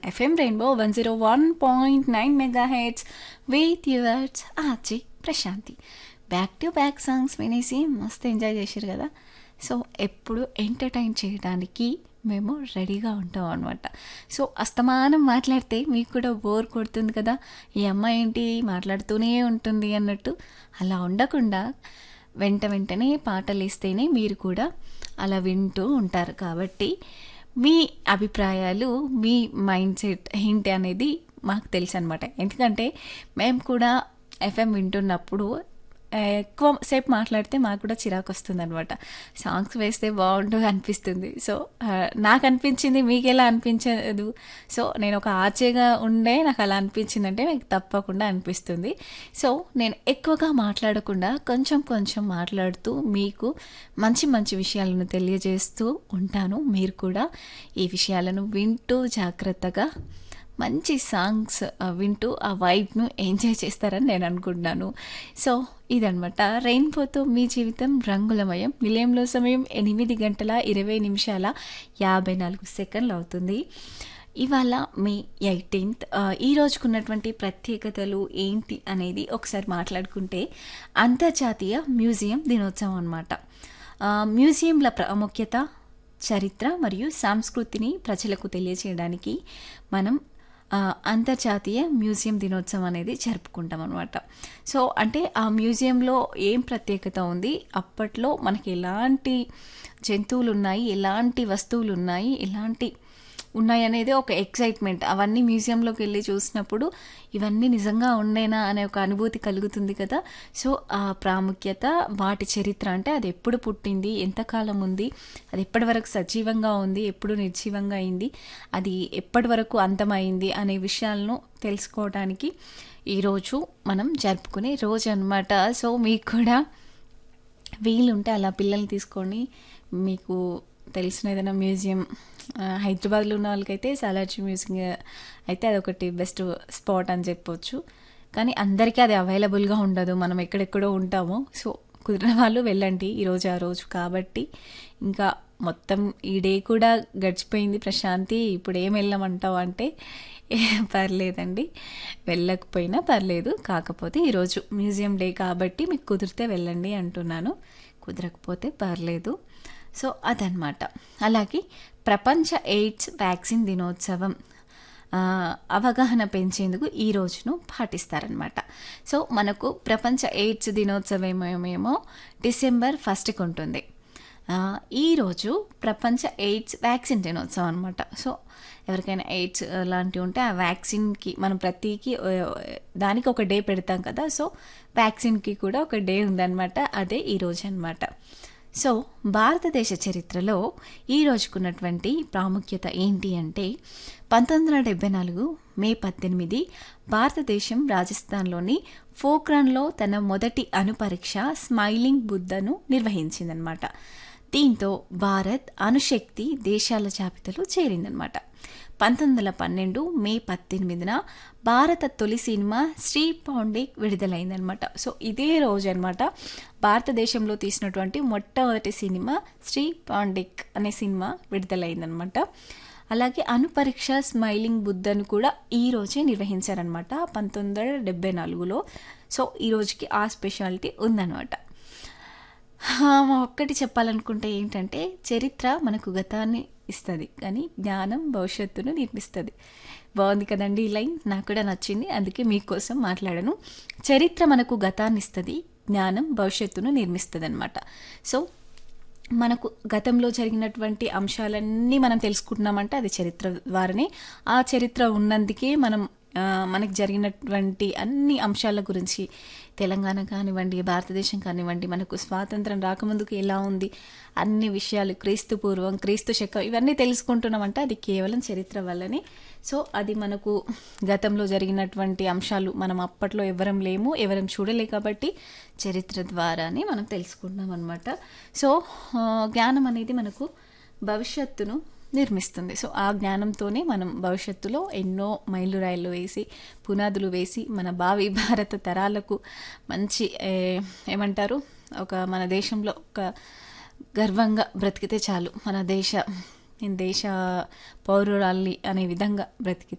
FM rainbow one zero one point nine mega hits with yours Achi Prashanthi back to back songs వినేసి మస్తు enjoy చేశారు కదా so ఎప్పుడు entertain చేయడానికి మేము రెడీగా ఉంటాం అనమాట సో అస్తమానం మాట్లాడితే మీకు కూడా బోర్ కొడుతుంది కదా ఈ అమ్మాయి ఏంటి మాట్లాడుతూనే ఉంటుంది అన్నట్టు అలా ఉండకుండా వెంట వెంటనే పాటలు ఇస్తేనే మీరు కూడా అలా వింటూ ఉంటారు కాబట్టి మీ అభిప్రాయాలు మీ మైండ్ సెట్ ఏంటి అనేది మాకు తెలుసు అనమాట ఎందుకంటే మేము కూడా ఎఫ్ఎం వింటున్నప్పుడు ఎక్కువ సేపు మాట్లాడితే మాకు కూడా చిరాకు వస్తుంది అనమాట సాంగ్స్ వేస్తే బాగుండు అనిపిస్తుంది సో నాకు అనిపించింది మీకు ఎలా అనిపించదు సో నేను ఒక ఆర్చేగా ఉండే నాకు అలా అనిపించిందంటే మీకు తప్పకుండా అనిపిస్తుంది సో నేను ఎక్కువగా మాట్లాడకుండా కొంచెం కొంచెం మాట్లాడుతూ మీకు మంచి మంచి విషయాలను తెలియజేస్తూ ఉంటాను మీరు కూడా ఈ విషయాలను వింటూ జాగ్రత్తగా మంచి సాంగ్స్ వింటూ ఆ వైబ్ను ఎంజాయ్ చేస్తారని నేను అనుకుంటున్నాను సో ఇదనమాట రెయిన్బోతో మీ జీవితం రంగులమయం నిలయంలో సమయం ఎనిమిది గంటల ఇరవై నిమిషాల యాభై నాలుగు సెకండ్లు అవుతుంది ఇవాళ మే ఎయిటీన్త్ ఈ రోజుకున్నటువంటి ప్రత్యేకతలు ఏంటి అనేది ఒకసారి మాట్లాడుకుంటే అంతర్జాతీయ మ్యూజియం దినోత్సవం అనమాట మ్యూజియంల ప్రాముఖ్యత చరిత్ర మరియు సంస్కృతిని ప్రజలకు తెలియచేయడానికి మనం అంతర్జాతీయ మ్యూజియం దినోత్సవం అనేది జరుపుకుంటాం అనమాట సో అంటే ఆ మ్యూజియంలో ఏం ప్రత్యేకత ఉంది అప్పట్లో మనకి ఎలాంటి జంతువులు ఉన్నాయి ఎలాంటి వస్తువులు ఉన్నాయి ఎలాంటి ఉన్నాయి అనేది ఒక ఎక్సైట్మెంట్ అవన్నీ మ్యూజియంలోకి వెళ్ళి చూసినప్పుడు ఇవన్నీ నిజంగా ఉండేనా అనే ఒక అనుభూతి కలుగుతుంది కదా సో ఆ ప్రాముఖ్యత వాటి చరిత్ర అంటే అది ఎప్పుడు పుట్టింది ఎంతకాలం ఉంది అది ఎప్పటి వరకు సజీవంగా ఉంది ఎప్పుడు నిర్జీవంగా అయింది అది ఎప్పటి వరకు అంతమైంది అనే విషయాలను తెలుసుకోవడానికి ఈరోజు మనం జరుపుకునే రోజు అనమాట సో మీకు కూడా వీలుంటే అలా పిల్లల్ని తీసుకొని మీకు తెలిసిన ఏదైనా మ్యూజియం హైదరాబాద్లో ఉన్న వాళ్ళకైతే సాలార్జీ మ్యూజియం అయితే అదొకటి బెస్ట్ స్పాట్ అని చెప్పొచ్చు కానీ అందరికీ అది అవైలబుల్గా ఉండదు మనం ఎక్కడెక్కడో ఉంటామో సో కుదిరిన వాళ్ళు వెళ్ళండి ఈరోజు ఆ రోజు కాబట్టి ఇంకా మొత్తం ఈ డే కూడా గడిచిపోయింది ప్రశాంతి ఇప్పుడు ఏం వెళ్ళామంటావు అంటే పర్లేదండి వెళ్ళకపోయినా పర్లేదు కాకపోతే ఈరోజు మ్యూజియం డే కాబట్టి మీకు కుదిరితే వెళ్ళండి అంటున్నాను కుదరకపోతే పర్లేదు సో అదనమాట అలాగే ప్రపంచ ఎయిడ్స్ వ్యాక్సిన్ దినోత్సవం అవగాహన పెంచేందుకు ఈ రోజును పాటిస్తారనమాట సో మనకు ప్రపంచ ఎయిడ్స్ దినోత్సవం ఏమేమో డిసెంబర్ ఫస్ట్కి ఉంటుంది ఈరోజు ప్రపంచ ఎయిడ్స్ వ్యాక్సిన్ దినోత్సవం అనమాట సో ఎవరికైనా ఎయిడ్స్ లాంటివి ఉంటే ఆ వ్యాక్సిన్కి మనం ప్రతికి దానికి ఒక డే పెడతాం కదా సో వ్యాక్సిన్కి కూడా ఒక డే ఉందన్నమాట అదే ఈరోజు అనమాట సో భారతదేశ చరిత్రలో ఈ రోజుకున్నటువంటి ప్రాముఖ్యత ఏంటి అంటే పంతొమ్మిది వందల డెబ్బై నాలుగు మే పద్దెనిమిది భారతదేశం రాజస్థాన్లోని ఫోక్రాన్లో తన మొదటి అణుపరీక్ష స్మైలింగ్ బుద్ధను నిర్వహించిందనమాట దీంతో భారత్ అణుశక్తి దేశాల జాబితాలో చేరిందనమాట పంతొమ్మిది వందల పన్నెండు మే పద్దెనిమిదిన భారత తొలి సినిమా శ్రీ పాండేక్ విడుదలైందనమాట సో ఇదే రోజు అనమాట భారతదేశంలో తీసినటువంటి మొట్టమొదటి సినిమా శ్రీ పాండేక్ అనే సినిమా విడుదలైందనమాట అలాగే అణుపరీక్ష స్మైలింగ్ బుద్ధను కూడా ఈ రోజే నిర్వహించారనమాట పంతొమ్మిది వందల డెబ్బై నాలుగులో సో ఈ రోజుకి ఆ స్పెషాలిటీ ఉందన్నమాట ఒక్కటి చెప్పాలనుకుంటే ఏంటంటే చరిత్ర మనకు గతాన్ని ఇస్తుంది కానీ జ్ఞానం భవిష్యత్తును నిర్మిస్తుంది బాగుంది కదండి ఈ లైన్ నాకు కూడా నచ్చింది అందుకే మీకోసం మాట్లాడను చరిత్ర మనకు గతాన్ని ఇస్తుంది జ్ఞానం భవిష్యత్తును నిర్మిస్తుంది అనమాట సో మనకు గతంలో జరిగినటువంటి అంశాలన్నీ మనం తెలుసుకుంటున్నామంటే అది చరిత్ర ద్వారానే ఆ చరిత్ర ఉన్నందుకే మనం మనకు జరిగినటువంటి అన్ని అంశాల గురించి తెలంగాణ కానివ్వండి భారతదేశం కానివ్వండి మనకు స్వాతంత్రం రాకముందుకు ఎలా ఉంది అన్ని విషయాలు క్రీస్తు పూర్వం క్రీస్తు శకం ఇవన్నీ తెలుసుకుంటున్నామంటే అది కేవలం చరిత్ర వల్లనే సో అది మనకు గతంలో జరిగినటువంటి అంశాలు మనం అప్పట్లో ఎవరం లేము ఎవరం చూడలే కాబట్టి చరిత్ర ద్వారానే మనం తెలుసుకుంటున్నాం అనమాట సో జ్ఞానం అనేది మనకు భవిష్యత్తును నిర్మిస్తుంది సో ఆ జ్ఞానంతోనే మనం భవిష్యత్తులో ఎన్నో మైలురాయిలు వేసి పునాదులు వేసి మన భావి భారత తరాలకు మంచి ఏమంటారు ఒక మన దేశంలో ఒక గర్వంగా బ్రతికితే చాలు మన దేశ నేను దేశ పౌరురాల్ని అనే విధంగా బ్రతికి